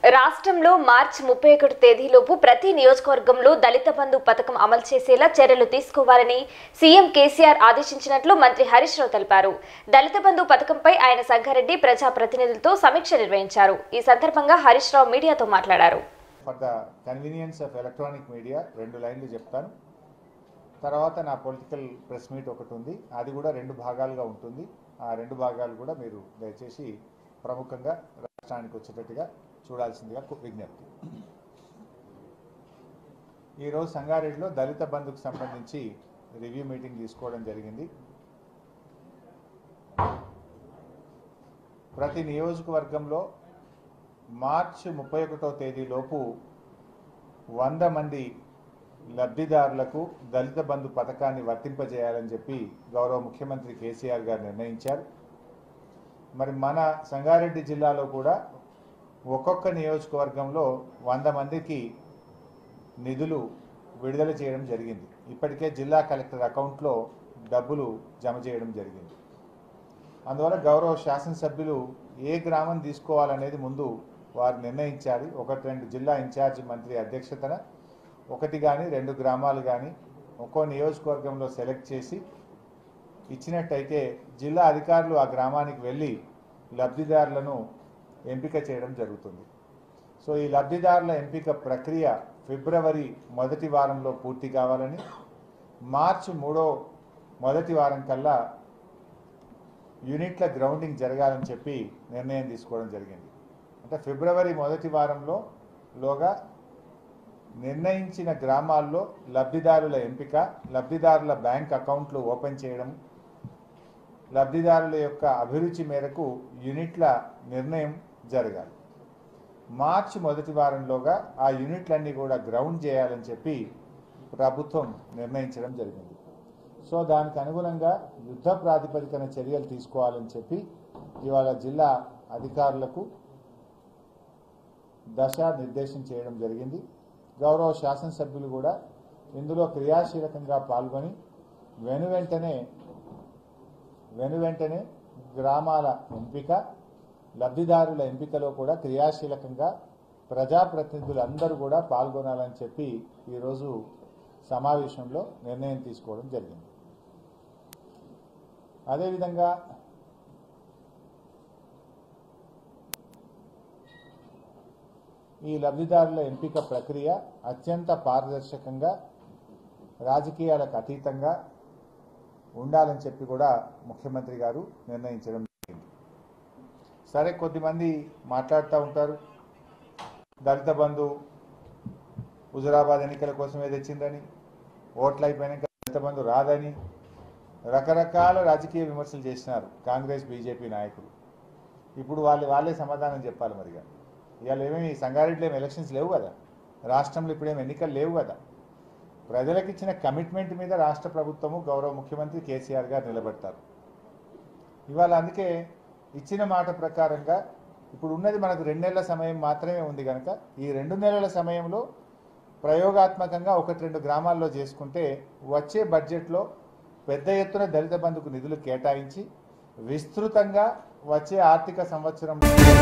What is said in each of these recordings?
రాష్ట్రంలో మార్చి ముప్పై ఒకటి తేదీలోపు ప్రతి నియోజకవర్గంలో దళిత బంధు పథకం అమలు చేసేలా చర్యలు తీసుకోవాలని సీఎం కేసీఆర్ ఆదేశించినట్లు మంత్రి హరీష్ రావు తెలిపారు దళిత బంధు పథకంపై ఆయన సంగారెడ్డి ప్రజాప్రతినిధులతో సమీక్ష నిర్వహించారు ఈ సందర్భంగా హరీష్ రావు మీడియాతో మాట్లాడారు for the convenience of electronic media రెండు లైన్లు చెప్తాను తర్వాత నా పొలిటికల్ ప్రెస్ మీట్ ఒకటి ఉంది అది కూడా రెండు భాగాలుగా ఉంటుంది ఆ రెండు భాగాలు కూడా మీరు దయచేసి ప్రముఖంగా రాష్ట్రానికి వచ్చేటట్టుగా చూడాల్సిందిగా కు- విజ్ఞప్తి ఈరోజు సంగారెడ్డిలో దళిత బంధుకు సంబంధించి రివ్యూ మీటింగ్ తీసుకోవడం జరిగింది ప్రతి నియోజకవర్గంలో మార్చి ముప్పై ఒకటో తేదీలోపు వంద మంది లబ్ధిదారులకు దళిత బంధు పథకాన్ని వర్తింపజేయాలని చెప్పి గౌరవ ముఖ్యమంత్రి కేసీఆర్ గారు నిర్ణయించారు మరి మన సంగారెడ్డి జిల్లాలో కూడా ఒక్కొక్క నియోజకవర్గంలో వంద మందికి నిధులు విడుదల చేయడం జరిగింది ఇప్పటికే జిల్లా కలెక్టర్ అకౌంట్లో డబ్బులు జమ చేయడం జరిగింది అందువల్ల గౌరవ శాసనసభ్యులు ఏ గ్రామం తీసుకోవాలనేది ముందు వారు నిర్ణయించాలి ఒకటి రెండు జిల్లా ఇన్ఛార్జ్ మంత్రి అధ్యక్షతన ఒకటి కానీ రెండు గ్రామాలు కానీ ఒక్కో నియోజకవర్గంలో సెలెక్ట్ చేసి ఇచ్చినట్టయితే జిల్లా అధికారులు ఆ గ్రామానికి వెళ్ళి లబ్ధిదారులను ఎంపిక చేయడం జరుగుతుంది సో ఈ లబ్ధిదారుల ఎంపిక ప్రక్రియ ఫిబ్రవరి మొదటి వారంలో పూర్తి కావాలని మార్చి మూడో మొదటి వారం కల్లా యూనిట్ల గ్రౌండింగ్ జరగాలని చెప్పి నిర్ణయం తీసుకోవడం జరిగింది అంటే ఫిబ్రవరి మొదటి వారంలో లోగా నిర్ణయించిన గ్రామాల్లో లబ్ధిదారుల ఎంపిక లబ్ధిదారుల బ్యాంక్ అకౌంట్లు ఓపెన్ చేయడం లబ్ధిదారుల యొక్క అభిరుచి మేరకు యూనిట్ల నిర్ణయం జరగాలి మార్చి మొదటి వారంలోగా ఆ యూనిట్లన్నీ కూడా గ్రౌండ్ చేయాలని చెప్పి ప్రభుత్వం నిర్ణయించడం జరిగింది సో దానికి అనుగుణంగా యుద్ధ ప్రాతిపదికన చర్యలు తీసుకోవాలని చెప్పి ఇవాళ జిల్లా అధికారులకు దశ నిర్దేశం చేయడం జరిగింది గౌరవ శాసనసభ్యులు కూడా ఇందులో క్రియాశీలకంగా పాల్గొని వెను వెంటనే వెను వెంటనే గ్రామాల ఎంపిక లబ్ధిదారుల ఎంపికలో కూడా క్రియాశీలకంగా ప్రజాప్రతినిధులందరూ కూడా పాల్గొనాలని చెప్పి ఈరోజు సమావేశంలో నిర్ణయం తీసుకోవడం జరిగింది అదేవిధంగా ఈ లబ్ధిదారుల ఎంపిక ప్రక్రియ అత్యంత పారదర్శకంగా రాజకీయాలకు అతీతంగా ఉండాలని చెప్పి కూడా ముఖ్యమంత్రి గారు నిర్ణయించడం జరిగింది సరే కొద్దిమంది మాట్లాడుతూ ఉంటారు దళిత బంధు హుజురాబాద్ ఎన్నికల కోసమే తెచ్చిందని ఓట్లు అయిపోయినాక దళిత బంధు రాదని రకరకాల రాజకీయ విమర్శలు చేసినారు కాంగ్రెస్ బీజేపీ నాయకులు ఇప్పుడు వాళ్ళు వాళ్ళే సమాధానం చెప్పాలి మరిగా ఇవాళ ఏమేమి సంగారెడ్డిలో ఏమి ఎలక్షన్స్ లేవు కదా రాష్ట్రంలో ఇప్పుడేమి ఎన్నికలు లేవు కదా ప్రజలకు ఇచ్చిన కమిట్మెంట్ మీద రాష్ట్ర ప్రభుత్వము గౌరవ ముఖ్యమంత్రి కేసీఆర్ గారు నిలబెడతారు ఇవాళ అందుకే ఇచ్చిన మాట ప్రకారంగా ఇప్పుడు ఉన్నది మనకు రెండు నెలల సమయం మాత్రమే ఉంది కనుక ఈ రెండు నెలల సమయంలో ప్రయోగాత్మకంగా ఒకటి రెండు గ్రామాల్లో చేసుకుంటే వచ్చే బడ్జెట్లో పెద్ద ఎత్తున దళిత బంధుకు నిధులు కేటాయించి విస్తృతంగా వచ్చే ఆర్థిక సంవత్సరం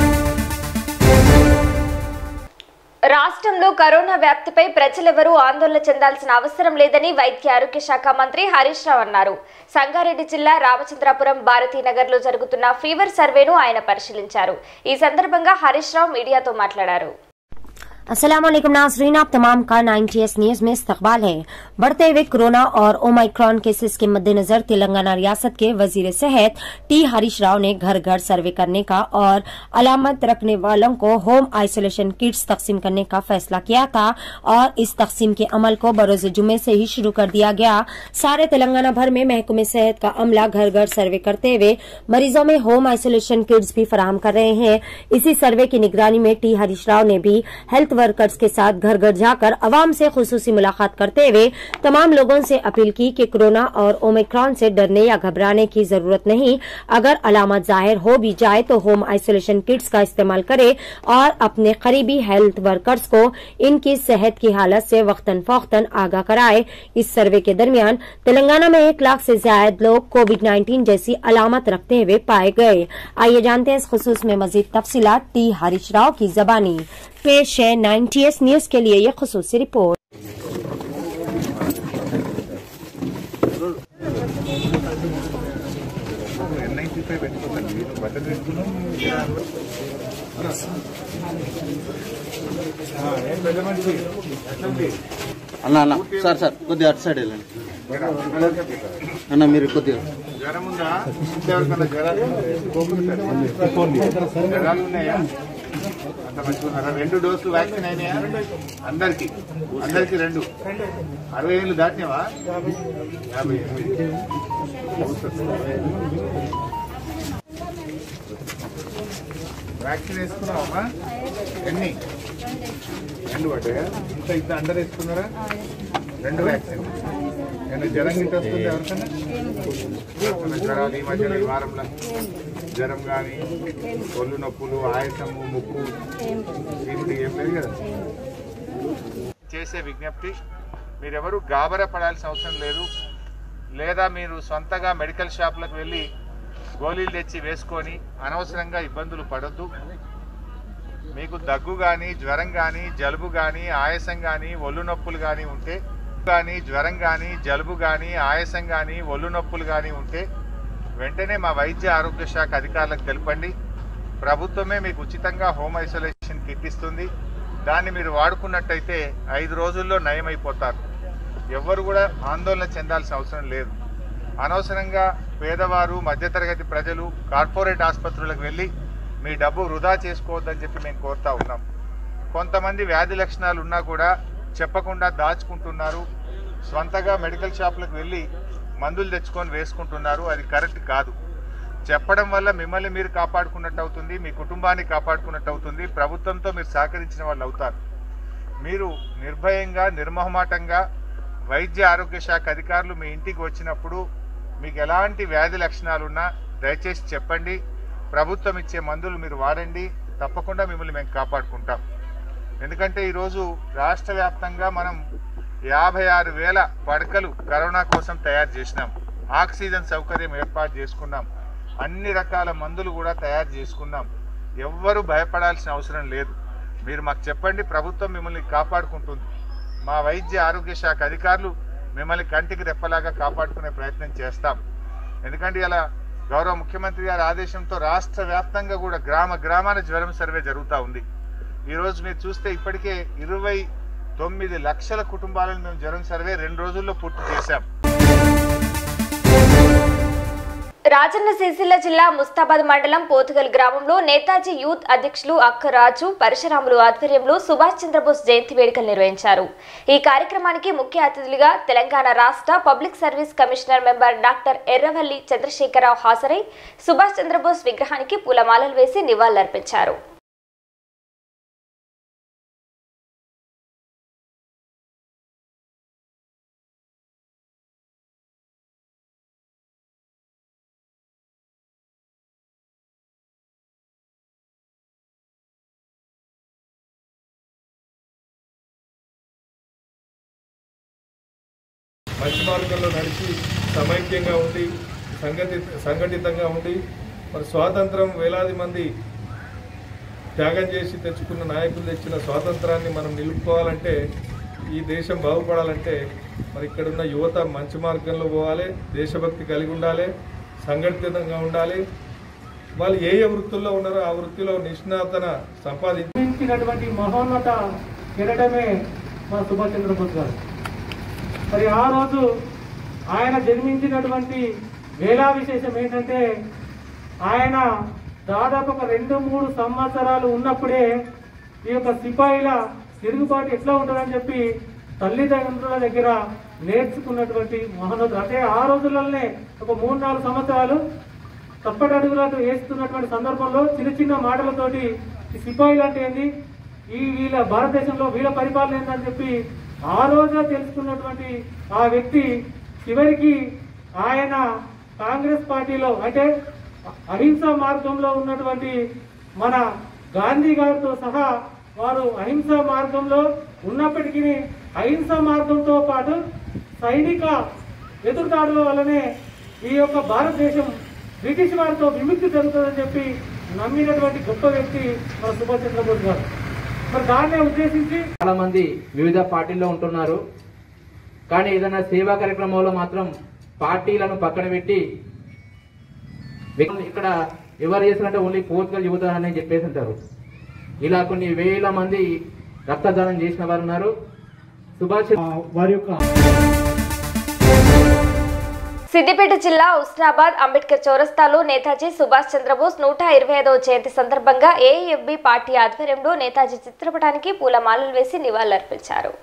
రాష్ట్రంలో కరోనా వ్యాప్తిపై ప్రజలెవరూ ఆందోళన చెందాల్సిన అవసరం లేదని వైద్య ఆరోగ్య శాఖ మంత్రి హరీష్ రావు అన్నారు సంగారెడ్డి జిల్లా రామచంద్రాపురం భారతీనగర్ లో జరుగుతున్న ఫీవర్ సర్వేను ఆయన పరిశీలించారు ఈ సందర్భంగా హరీష్ రావు మీడియాతో మాట్లాడారు असलम नाजरीन आप तमाम का 9टीएस न्यूज में इस्तकबाल है बढ़ते हुए कोरोना और ओमाइक्रॉन केसेस के मद्देनजर तेलंगाना रियासत के वजीर सेहत टी हरीश राव ने घर घर सर्वे करने का और अलामत रखने वालों को होम आइसोलेशन किट्स तकसीम करने का फैसला किया था और इस तकसीम के अमल को बरोज जुमे से ही शुरू कर दिया गया सारे तेलंगाना भर में महकमे सेहत का अमला घर घर सर्वे करते हुए मरीजों में होम आइसोलेशन किट्स भी फराहम कर रहे हैं इसी सर्वे की निगरानी में टी हरीश राव ने भी हेल्थ वर्कर्स के साथ घर घर जाकर अवाम से खसूसी मुलाकात करते हुए तमाम लोगों से अपील की कि कोरोना और ओमिक्रॉन से डरने या घबराने की जरूरत नहीं अगर अलामत जाहिर हो भी जाए तो होम आइसोलेशन किट्स का इस्तेमाल करें और अपने करीबी हेल्थ वर्कर्स को इनकी सेहत की हालत से वक्तन फौक्तन आगाह कराए इस सर्वे के दरमियान तेलंगाना में एक लाख से ज्यादा लोग कोविड 19 जैसी अलामत रखते हुए पाए गए आइए जानते हैं इस खसूस में मजीद तफसीलात टी हरीश राव की जबानी पेश है 90s न्यूज के लिए यह खसूसी रिपोर्ट ఎన్ఐసి పై పెట్టుకోకండి నేను బట్టలు పెట్టుకున్నాం ఏం పెద్ద మనిషి ఎట్లుంది అన్న అన్న సార్ సార్ కొద్దిగా అటు సైడ్ వెళ్ళండి అన్న మీరు కొద్దిగా జ్వరం ఉందా ఇంకెవరికన్నా జ్వరాలు జ్వరాలు ఉన్నాయా అంత మంచిగా ఉన్నారా రెండు డోసులు వ్యాక్సిన్ అయినాయా అందరికి అందరికి రెండు అరవై ఏళ్ళు దాటినావా యాభై ఎనిమిది వ్యాక్సిన్ వేసుకున్నావమ్మా ఎన్ని రెండు పడ్డాయా ఇంత ఇంత అండర్ వేసుకున్నారా రెండు వ్యాక్సిన్ నేను జ్వరం గిట్ట వస్తుంది ఎవరికన్నా వస్తున్న జ్వరాలు ఈ మధ్యలో ఈ వారంలో జ్వరం కానీ ఒళ్ళు నొప్పులు ఆయాసము ముక్కు దీనికి ఏం లేదు కదా చేసే విజ్ఞప్తి మీరెవరు గాబరా పడాల్సిన అవసరం లేదు లేదా మీరు సొంతగా మెడికల్ షాపులకు వెళ్ళి గోళీలు తెచ్చి వేసుకొని అనవసరంగా ఇబ్బందులు పడొద్దు మీకు దగ్గు కానీ జ్వరం కానీ జలుబు కానీ ఆయాసం కానీ ఒళ్ళు నొప్పులు కానీ ఉంటే కానీ జ్వరం కానీ జలుబు కానీ ఆయాసం కానీ ఒళ్ళు నొప్పులు కానీ ఉంటే వెంటనే మా వైద్య ఆరోగ్య శాఖ అధికారులకు తెలపండి ప్రభుత్వమే మీకు ఉచితంగా హోమ్ ఐసోలేషన్ కిట్ ఇస్తుంది దాన్ని మీరు వాడుకున్నట్టయితే ఐదు రోజుల్లో నయమైపోతారు ఎవ్వరు కూడా ఆందోళన చెందాల్సిన అవసరం లేదు అనవసరంగా పేదవారు మధ్యతరగతి ప్రజలు కార్పొరేట్ ఆసుపత్రులకు వెళ్ళి మీ డబ్బు వృధా చేసుకోవద్దని చెప్పి మేము కోరుతా ఉన్నాం కొంతమంది వ్యాధి లక్షణాలు ఉన్నా కూడా చెప్పకుండా దాచుకుంటున్నారు స్వంతగా మెడికల్ షాపులకు వెళ్ళి మందులు తెచ్చుకొని వేసుకుంటున్నారు అది కరెక్ట్ కాదు చెప్పడం వల్ల మిమ్మల్ని మీరు కాపాడుకున్నట్టు అవుతుంది మీ కుటుంబాన్ని కాపాడుకున్నట్టు అవుతుంది ప్రభుత్వంతో మీరు సహకరించిన వాళ్ళు అవుతారు మీరు నిర్భయంగా నిర్మోహమాటంగా వైద్య ఆరోగ్య శాఖ అధికారులు మీ ఇంటికి వచ్చినప్పుడు మీకు ఎలాంటి వ్యాధి లక్షణాలున్నా దయచేసి చెప్పండి ప్రభుత్వం ఇచ్చే మందులు మీరు వాడండి తప్పకుండా మిమ్మల్ని మేము కాపాడుకుంటాం ఎందుకంటే ఈరోజు రాష్ట్ర వ్యాప్తంగా మనం యాభై ఆరు వేల పడకలు కరోనా కోసం తయారు చేసినాం ఆక్సిజన్ సౌకర్యం ఏర్పాటు చేసుకున్నాం అన్ని రకాల మందులు కూడా తయారు చేసుకున్నాం ఎవ్వరూ భయపడాల్సిన అవసరం లేదు మీరు మాకు చెప్పండి ప్రభుత్వం మిమ్మల్ని కాపాడుకుంటుంది మా వైద్య ఆరోగ్య శాఖ అధికారులు మిమ్మల్ని కంటికి రెప్పలాగా కాపాడుకునే ప్రయత్నం చేస్తాం ఎందుకంటే ఇలా గౌరవ ముఖ్యమంత్రి గారి ఆదేశంతో రాష్ట్ర వ్యాప్తంగా కూడా గ్రామ గ్రామాల జ్వరం సర్వే జరుగుతూ ఉంది ఈరోజు మీరు చూస్తే ఇప్పటికే ఇరవై తొమ్మిది లక్షల కుటుంబాలను మేము జ్వరం సర్వే రెండు రోజుల్లో పూర్తి చేశాం రాజన్న సిరిసిల్ల జిల్లా ముస్తాబాద్ మండలం పోతుగల్ గ్రామంలో నేతాజీ యూత్ అధ్యక్షులు అక్కరాజు పరశురాములు ఆధ్వర్యంలో సుభాష్ చంద్రబోస్ జయంతి వేడుకలు నిర్వహించారు ఈ కార్యక్రమానికి ముఖ్య అతిథులుగా తెలంగాణ రాష్ట్ర public service commissioner member doctor Erravalli Chandrasekhara Rao హాజరై సుభాష్ చంద్రబోస్ విగ్రహానికి పూలమాలలు వేసి నివాళులర్పించారు మంచి మార్గంలో నడిచి సమైక్యంగా ఉండి సంఘటి సంఘటితంగా ఉండి మరి స్వాతంత్రం వేలాది మంది త్యాగం చేసి తెచ్చుకున్న నాయకులు తెచ్చిన స్వాతంత్రాన్ని మనం నిలుపుకోవాలంటే ఈ దేశం బాగుపడాలంటే మరి ఇక్కడున్న యువత మంచి మార్గంలో పోవాలి దేశభక్తి కలిగి ఉండాలి సంఘటితంగా ఉండాలి వాళ్ళు ఏ ఏ వృత్తుల్లో ఉన్నారో ఆ వృత్తిలో నిష్ణాతన సంపాదించి నిర్మించినటువంటి మహోన్నత కిరటమే మన సుభాష్ చంద్రబోస్ గారు మరి ఆ రోజు ఆయన జన్మించినటువంటి వేళా విశేషం ఏంటంటే ఆయన దాదాపు ఒక రెండు మూడు సంవత్సరాలు ఉన్నప్పుడే ఈ యొక్క సిపాయిల తిరుగుబాటు ఎట్లా ఉంటుందని చెప్పి తల్లిదండ్రుల దగ్గర నేర్చుకున్నటువంటి మహోన్నతుడు అంటే ఆ రోజుల్లోనే ఒక మూడు నాలుగు సంవత్సరాలు తప్పటడుగులకు వేస్తున్నటువంటి సందర్భంలో చిన్న చిన్న మాటలతోటి ఈ సిపాయిలు అంటే ఏంది ఈ వీళ్ళ భారతదేశంలో వీళ్ళ పరిపాలన ఏందని చెప్పి ఆ రోజే తెలుసుకున్నటువంటి ఆ వ్యక్తి చివరికి ఆయన కాంగ్రెస్ పార్టీలో అంటే అహింసా మార్గంలో ఉన్నటువంటి మన గాంధీ గారితో సహా వారు అహింసా మార్గంలో ఉన్నప్పటికీ అహింసా మార్గంతో పాటు సైనిక ఎదురుదాడుల వల్లనే ఈ యొక్క భారతదేశం బ్రిటిష్ వారితో విముక్తి జరుగుతుందని చెప్పి నమ్మినటువంటి గొప్ప వ్యక్తి మన సుభాష్ చంద్రబోస్ గారు మరి దాన్నే ఉద్దేశించి చాలా మంది వివిధ పార్టీల్లో ఉంటున్నారు కానీ ఏదైనా సేవా కార్యక్రమంలో మాత్రం పార్టీలను పక్కన పెట్టి వ్యక్తులు ఇక్కడ ఎవరు చేసినట్టే ఓన్లీ పోర్చుగల్ యువత అని చెప్పేసి ఉంటారు ఇలా కొన్ని వేల మంది రక్తదానం చేసిన వారు ఉన్నారు సుభాష్ ఆ, వారి యొక్క సిద్దిపేట జిల్లా ఉస్నాబాద్ అంబేద్కర్ చౌరస్తాలో నేతాజీ సుభాష్ చంద్రబోస్ నూట ఇరవై ఐదవ జయంతి సందర్భంగా ఏఎఫ్బి పార్టీ ఆధ్వర్యంలో నేతాజీ చిత్రపటానికి పూలమాలలు వేసి నివాళులర్పించారు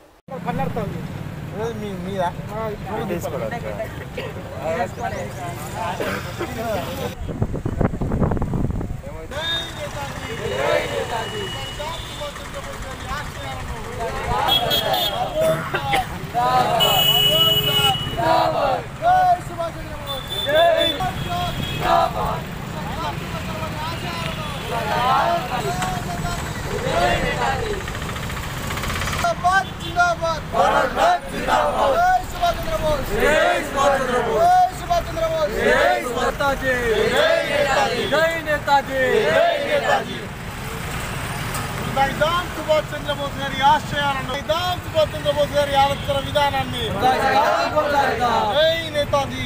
మైదాన్ సుభాష్ చంద్రబోస్ గారి ఆశయాలను మైదాన్ సుభాష్ చంద్రబోస్ గారి ఆలోచన విధానాన్ని జై నేతాజీ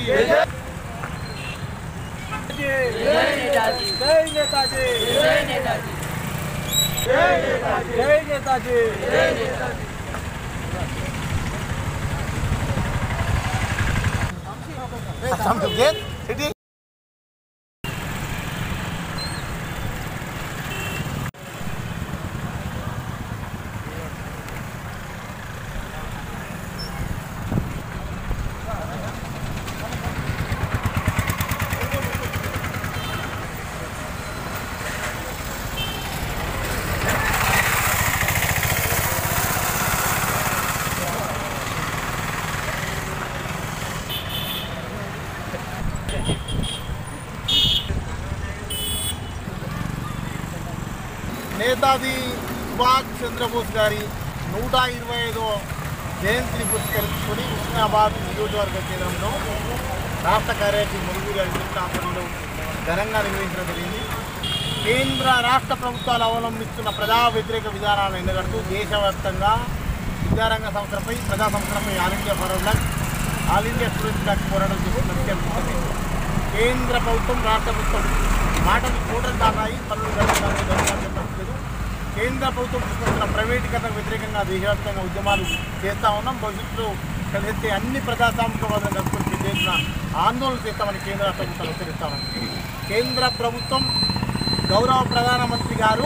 నేతాజీ సుభాష్ చంద్రబోస్ గారి నూట ఇరవై ఐదో జయంతిని పురస్కరించుకొని హుస్నాబాద్ నియోజకవర్గ కేంద్రంలో రాష్ట్ర కార్యదర్శి మురుగురు గారి ఆధ్వర్యంలో ఘనంగా నిర్వహించడం జరిగింది కేంద్ర రాష్ట్ర ప్రభుత్వాలు అవలంబిస్తున్న ప్రజా వ్యతిరేక విధానాలను ఎండగడుతూ దేశవ్యాప్తంగా విద్యారంగ సంస్థలపై ప్రజా సంస్థలపై All India Forward All India students bloc పోరాటం చేస్తున్న విషయం తెలిసిందే. కేంద్ర ప్రభుత్వం రాష్ట్ర ప్రభుత్వం మాటలు కూటలు దాటాయి పనులు జరుగుతాయి జరుగుతాయని చెప్పట్లేదు కేంద్ర ప్రభుత్వం తీసుకొస్తున్న ప్రైవేటీకరణకు వ్యతిరేకంగా దేశవ్యాప్తంగా ఉద్యమాలు చేస్తా ఉన్నాం భవిష్యత్తులో కలిస్తే అన్ని ప్రజాస్వామిక వర్గం కలుపుకొని పెద్ద ఎత్తున ఆందోళన చేస్తామని కేంద్ర రాష్ట్ర ప్రభుత్వం హెచ్చరిస్తామని కేంద్ర ప్రభుత్వం గౌరవ ప్రధానమంత్రి గారు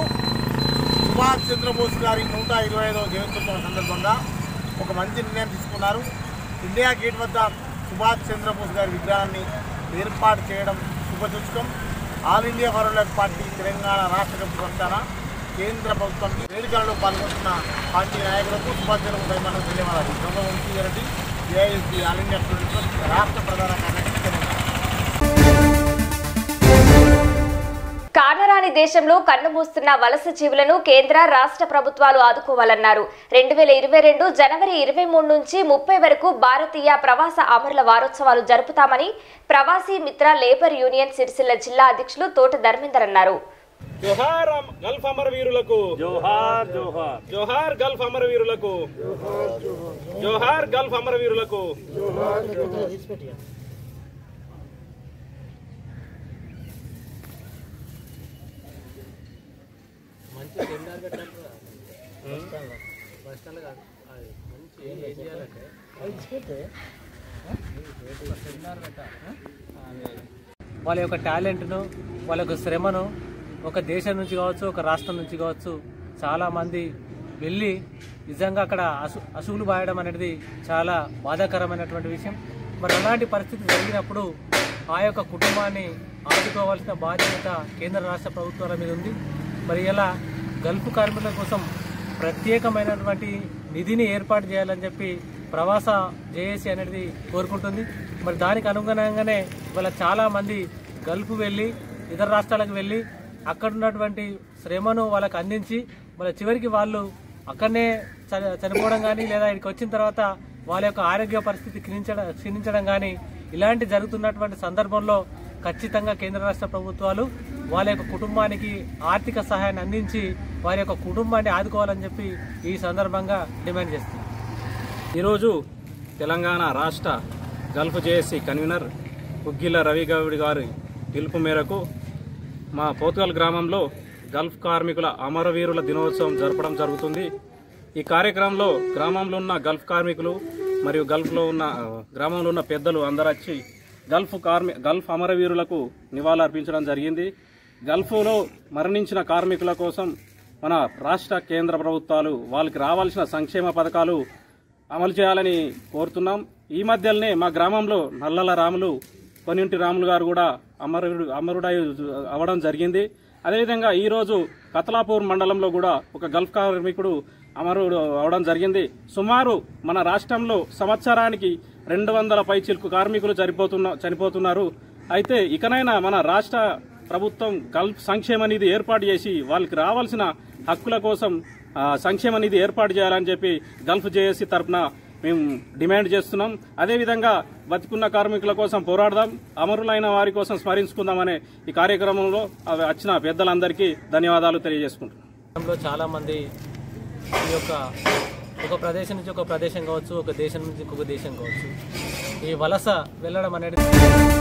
సుభాష్ చంద్రబోస్ గారి నూట ఇరవై ఐదవ జయంత్యోత్సవం సందర్భంగా ఒక మంచి నిర్ణయం తీసుకున్నారు ఇండియా గేట్ వద్ద సుభాష్ చంద్రబోస్ గారి విగ్రహాన్ని ఏర్పాటు చేయడం శుభసూచకం All India Forward party Telangana రాష్ట్ర కమిటీ పక్షాన కేంద్ర ప్రభుత్వం వేడుకలలో పాల్గొంటున్న పార్టీ నాయకులకు సుభాష్ చంద్రబోస్ అభిమానులకు ధన్యవాదాలు గౌరవ వంశీగారెడ్డి ఏఐఎస్పీ ఆల్ ఇండియా స్టూడెంట్స్ రాష్ట్ర ప్రధాన కార్యదర్శి తెలంగాణ కానరాని దేశంలో కన్నుమూస్తున్న వలస జీవులను కేంద్ర రాష్ట్ర ప్రభుత్వాలు ఆదుకోవాలన్నారు రెండు వేల ఇరవై రెండు జనవరి ఇరవై మూడు నుంచి ముప్పై వరకు భారతీయ ప్రవాస అమరుల వారోత్సవాలు జరుపుతామని ప్రవాసీ మిత్ర లేబర్ యూనియన్ సిరిసిల్ల జిల్లా అధ్యక్షులు తోట ధర్మేందర్ అన్నారు జోహార్ అమ్- గల్ఫ్ అమరవీరులకు జోహార్ జోహార్ జోహార్ గల్ఫ్ అమరవీరులకు జోహార్ గల్ఫ్ అమరవీరులకు వాళ్ళ యొక్క టాలెంట్ను వాళ్ళ యొక్క శ్రమను ఒక దేశం నుంచి కావచ్చు ఒక రాష్ట్రం నుంచి కావచ్చు చాలా మంది వెళ్ళి నిజంగా అక్కడ అసు అసువులు బాయడం అనేది చాలా బాధాకరమైనటువంటి విషయం మరి అలాంటి పరిస్థితి జరిగినప్పుడు ఆ యొక్క కుటుంబాన్ని ఆదుకోవాల్సిన బాధ్యత కేంద్ర రాష్ట్ర ప్రభుత్వాల మీద ఉంది మరి ఇలా గల్ఫ్ కార్మికుల కోసం ప్రత్యేకమైనటువంటి నిధిని ఏర్పాటు చేయాలని చెప్పి ప్రవాస జేఏసీ అనేది కోరుకుంటుంది మరి దానికి అనుగుణంగానే ఇవాళ చాలా మంది గల్ఫ్ వెళ్ళి ఇతర రాష్ట్రాలకు వెళ్ళి అక్కడ ఉన్నటువంటి శ్రమను వాళ్ళకి అందించి వాళ్ళ చివరికి వాళ్ళు అక్కడనే చ- చనిపోవడం కానీ లేదా ఇక్కడికి వచ్చిన తర్వాత వాళ్ళ యొక్క ఆరోగ్య పరిస్థితి క్షీణించడం క్షీణించడం కానీ ఇలాంటి జరుగుతున్నటువంటి సందర్భంలో ఖచ్చితంగా కేంద్ర రాష్ట్ర ప్రభుత్వాలు వాళ్ళ యొక్క కుటుంబానికి ఆర్థిక సహాయాన్ని అందించి వారి యొక్క కుటుంబాన్ని ఆదుకోవాలని చెప్పి ఈ సందర్భంగా డిమాండ్ చేస్తున్నాం ఈరోజు తెలంగాణ రాష్ట్ర గల్ఫ్ జేఏసీ కన్వీనర్ కుగ్గిల రవిగౌడి గారి పిలుపు మేరకు మా పోతుగల్ గ్రామంలో గల్ఫ్ కార్మికుల అమరవీరుల దినోత్సవం జరపడం జరుగుతుంది ఈ కార్యక్రమంలో గ్రామంలో ఉన్న గల్ఫ్ కార్మికులు మరియు గల్ఫ్లో ఉన్న ఆ, గ్రామంలో ఉన్న పెద్దలు అందరూ వచ్చి గల్ఫ్ కార్మి గల్ఫ్ అమరవీరులకు నివాళులర్పించడం జరిగింది గల్ఫ్లో మరణించిన కార్మికుల కోసం మన రాష్ట్ర కేంద్ర ప్రభుత్వాలు వాళ్ళకి రావాల్సిన సంక్షేమ పథకాలు అమలు చేయాలని కోరుతున్నాం ఈ మధ్యలోనే మా గ్రామంలో నల్లల రాములు కొన్నింటి రాములు గారు కూడా అమరుడు అమరుడై అవడం జరిగింది అదేవిధంగా ఈరోజు కతలాపూర్ మండలంలో కూడా ఒక గల్ఫ్ కార్మికుడు అమరుడు అవడం జరిగింది సుమారు మన రాష్ట్రంలో సంవత్సరానికి రెండు వందల పైచిల్కు కార్మికులు చనిపోతున్న చనిపోతున్నారు అయితే ఇకనైనా మన రాష్ట్ర ప్రభుత్వం గల్ఫ్ సంక్షేమ నిధి ఏర్పాటు చేసి వాళ్ళకి రావాల్సిన హక్కుల కోసం ఆ, సంక్షేమ నిధి ఏర్పాటు చేయాలని చెప్పి గల్ఫ్ జేఏసీ తరఫున మేము డిమాండ్ చేస్తున్నాం అదేవిధంగా బతికున్న కార్మికుల కోసం పోరాడదాం అమరులైన వారి కోసం స్మరించుకుందామనే ఈ కార్యక్రమంలో అవి వచ్చిన పెద్దలందరికీ ధన్యవాదాలు తెలియజేసుకుంటున్నాం గ్రామంలో చాలా మంది ఈ యొక్క ఒక ప్రదేశం నుంచి ఒక ప్రదేశం కావచ్చు ఒక దేశం నుంచి ఇంకొక దేశం కావచ్చు ఈ వలస వెళ్ళడం అనేది